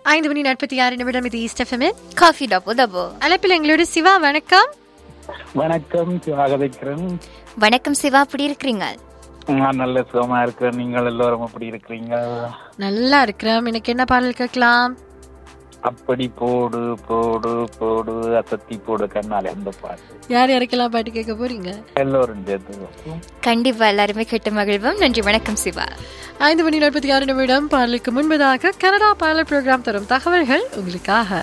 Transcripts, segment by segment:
ஐந்து மணி நாற்பத்தி ஆறு நிமிடம் இது East FM coffee double double அழைப்பில் எங்களோட சிவா வணக்கம் வணக்கம் சிவாகதைக்கிறேன் வணக்கம் சிவா அப்படி இருக்கிறீங்க நான் நல்ல சுகமா இருக்கிறேன் நீங்கள் எல்லோரும் அப்படி இருக்கிறீங்க நல்லா இருக்கிறோம் எனக்கு என்ன பாடல் கேட்கலாம் அப்படி போடு போடு போடு அசத்தி போடு கண்ணாலே அந்த பாட்டு யார் யாருக்கெல்லாம் பாட்டு கேட்க போறீங்க எல்லோரும் சேர்த்து கண்டிப்பா எல்லாருமே கேட்டு மகிழ்வோம் நன்றி வணக்கம் சிவா ஐந்து மணி நாற்பத்தி ஆறு நிமிடம் பாடலுக்கு முன்பதாக கனடா பாடல் ப்ரோக்ராம் தரும் தகவல்கள் உங்களுக்காக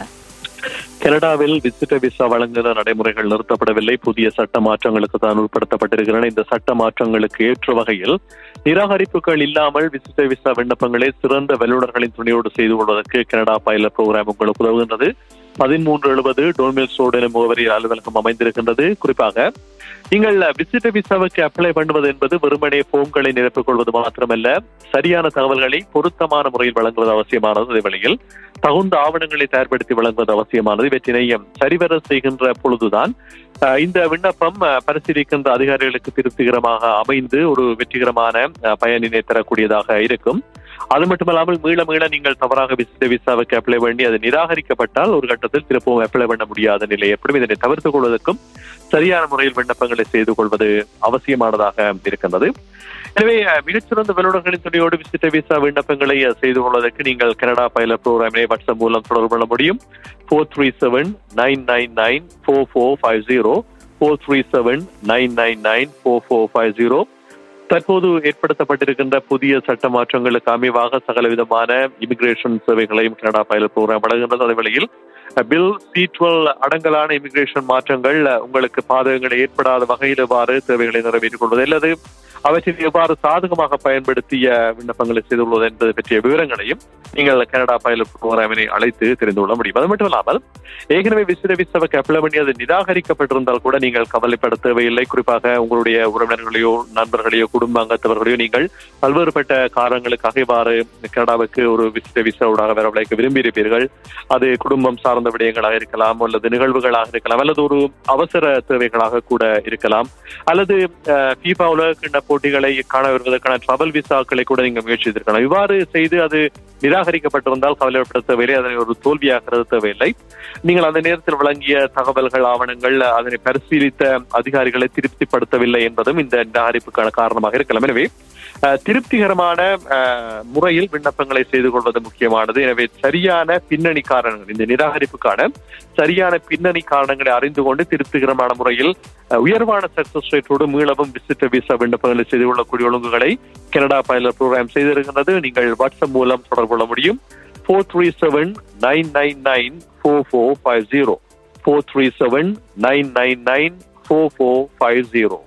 கனடாவில் விசிட்ட விசா வழங்குகிற நடைமுறைகள் நிறுத்தப்படவில்லை புதிய சட்ட மாற்றங்களுக்கு தான் உட்படுத்தப்பட்டிருக்கின்றன இந்த சட்ட மாற்றங்களுக்கு ஏற்ற வகையில் நிராகரிப்புகள் இல்லாமல் விசிட்ட விசா விண்ணப்பங்களை சிறந்த வல்லுநர்களின் துணையோடு செய்து கொள்வதற்கு கனடா பைலட் புரோகிராம் உங்களுக்கு உதவுகின்றது பதிமூன்று எழுபது டோன்மில் ரோடு எனும் முகவரி அலுவலகம் அமைந்திருக்கின்றது குறிப்பாக நீங்கள் விசிட்ட விசாவுக்கு அப்ளை பண்ணுவது என்பது வெறுமனே போம்களை நிரப்பிக் கொள்வது மாத்திரமல்ல சரியான தகவல்களை பொருத்தமான முறையில் வழங்குவது அவசியமானது அதே வேளையில் தகுந்த ஆவணங்களை தயார்படுத்தி வழங்குவது அவசியமானது இவற்றினையும் சரிவர செய்கின்ற பொழுதுதான் அஹ், இந்த விண்ணப்பம் அஹ், பரிசீலிக்கின்ற அதிகாரிகளுக்கு திருப்திகரமாக அமைந்து ஒரு வெற்றிகரமான அஹ், பயனினை தரக்கூடியதாக இருக்கும் அது மட்டுமல்லாமல் மீள மீள நீங்கள் தவறாக விசிட்ட விசாவுக்கு அப்ளை பண்ணி அது நிராகரிக்கப்பட்டால் ஒரு கட்டத்தில் திருப்பவும் அப்ளை பண்ண முடியாத நிலை ஏற்படும் இதனை தவிர்த்துக் கொள்வதற்கும் சரியான முறையில் விண்ணப்பங்களை செய்து கொள்வது அவசியமானதாக இருக்கின்றது எனவே அஹ், மிகச்சிறந்த வல்லுநர்களின் துணையோடு விசிட்ட விசா விண்ணப்பங்களை அஹ், செய்து கொள்வதற்கு நீங்கள் கனடா பைலட் ப்ரோக்ராமினை வாட்ஸ்அப் மூலம் தொடர்பு கொள்ள முடியும் four three seven nine nine nine four four five zero four three seven nine nine nine four four five zero தற்போது ஏற்படுத்தப்பட்டிருக்கின்ற புதிய சட்ட மாற்றங்களுக்கு அமைவாக சகலவிதமான இமிகிரேஷன் சேவைகளையும் கனடா பைலட் ப்ரோக்ராம் வழங்குகின்றது அதே வேளையில் பில் சி டுவெல் அடங்கலான இமிகிரேஷன் மாற்றங்கள் அஹ், உங்களுக்கு பாதகங்களை ஏற்படாத வகையில் எவ்வாறு தேவைகளை நிறைவேற்றிக் கொள்வது அல்லது அவற்றை எவ்வாறு சாதகமாக பயன்படுத்திய விண்ணப்பங்களை செய்துள்ளது என்பது பற்றிய விவரங்களையும் நீங்கள் கனடா பைலட் ப்ரோக்ராமினை அழைத்து தெரிந்து கொள்ள முடியும் அது மட்டும் இல்லாமல் ஏற்கனவே விசிற விசாவுக்கு அப்ளை பண்ணி அது நிராகரிக்கப்பட்டிருந்தால் கூட நீங்கள் கவலைப்பட தேவையில்லை குறிப்பாக உங்களுடைய உறவினர்களையோ நண்பர்களையோ குடும்ப அங்கத்தவர்களையோ நீங்கள் பல்வேறுபட்ட காரணங்களுக்காக இவ்வாறு கனடாவுக்கு ஒரு விசிற விசாவோடாக வரவழைக்க விரும்பியிருப்பீர்கள் அது குடும்பம் சார்ந்த விடயங்களாக இருக்கலாம் அல்லது நிகழ்வுகளாக இருக்கலாம் அல்லது ஒரு அவசர தேவைகளாக கூட இருக்கலாம் அல்லது ஃபீபா உலக கிண்ண போட்டிகளை காண வருவதற்கான ட்ரவல் விசாக்களை கூட நீங்க முயற்சி செய்திருக்கலாம் இவ்வாறு செய்து அது நிராகரிக்கப்பட்டிருந்தால் கவலைப்பட தேவையில்லை அதனை ஒரு தோல்வியாகிறது தேவையில்லை நீங்கள் அந்த நேரத்தில் வழங்கிய தகவல்கள் ஆவணங்கள் அதனை பரிசீலித்த அதிகாரிகளை திருப்திப்படுத்தவில்லை என்பதும் இந்த நிராகரிப்புக்கான காரணமாக இருக்கலாம் எனவே அஹ், திருப்திகரமான அஹ், முறையில் விண்ணப்பங்களை செய்து கொள்வது முக்கியமானது எனவே சரியான பின்னணி காரணங்கள் இந்த நிராகரிப்புக்கான சரியான பின்னணி காரணங்களை அறிந்து கொண்டு திருப்திகரமான முறையில் அஹ், உயர்வான சக்சஸ் ரேட்டோடு மீளவும் விசிட்ட விசா விண்ணப்பங்களை செய்து கொள்ளக்கூடிய ஒழுங்குகளை கனடா பைலட் ப்ரோக்ராம் செய்திருக்கிறது நீங்கள் வாட்ஸ்அப் மூலம் தொடர்பு கொள்ள முடியும் four three seven nine nine nine four four five zero four three seven nine nine nine four four five zero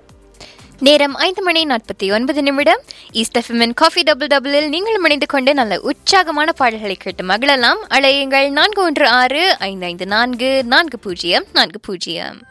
நேரம் ஐந்து மணி நாற்பத்தி ஒன்பது நிமிடம் ஈஸ்ட் எஃப்எம்என் காஃபி டபுள் டபுளில் நீங்களும் இணைந்து கொண்டு நல்ல உற்சாகமான பாடல்களை கேட்டு மகிழலாம் அழையுங்கள் நான்கு ஒன்று ஆறு ஐந்து ஐந்து நான்கு நான்கு பூஜ்ஜியம் நான்கு பூஜ்ஜியம்